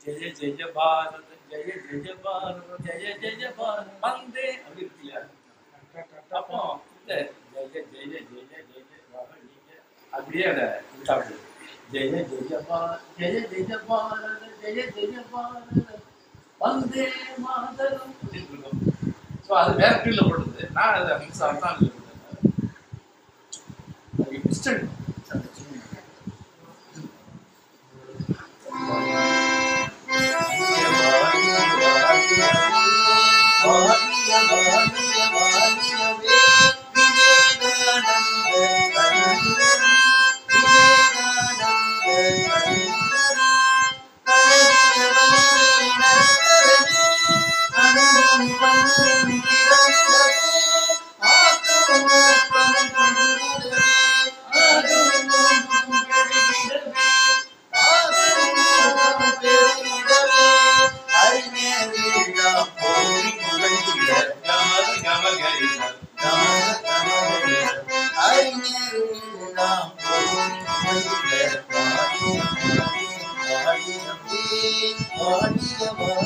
ஜெய ஜெய பாரத ஜெய ஜெய பாரத ஜெய ஜெய பாரத வந்தே அப்படி இருக்கு இல்லையா அப்போ இந்த ஜெய ஜெய ஜெய ஜெய பாரத நீங்க அப்படியே அதை சாப்பிடு ஜெய ஜெய பாரத ஜெய ஜெய பாரத ஜெய ஜெய பாரத வந்தே மாதரம் அப்படின்னு இருக்கும் ஸோ அது வேற கீழே போடுது நான் அதை மிக்ஸ் ஆகத்தான் அதில் போட்டேன் அது இன்ஸ்டன்ட் அறிஞர்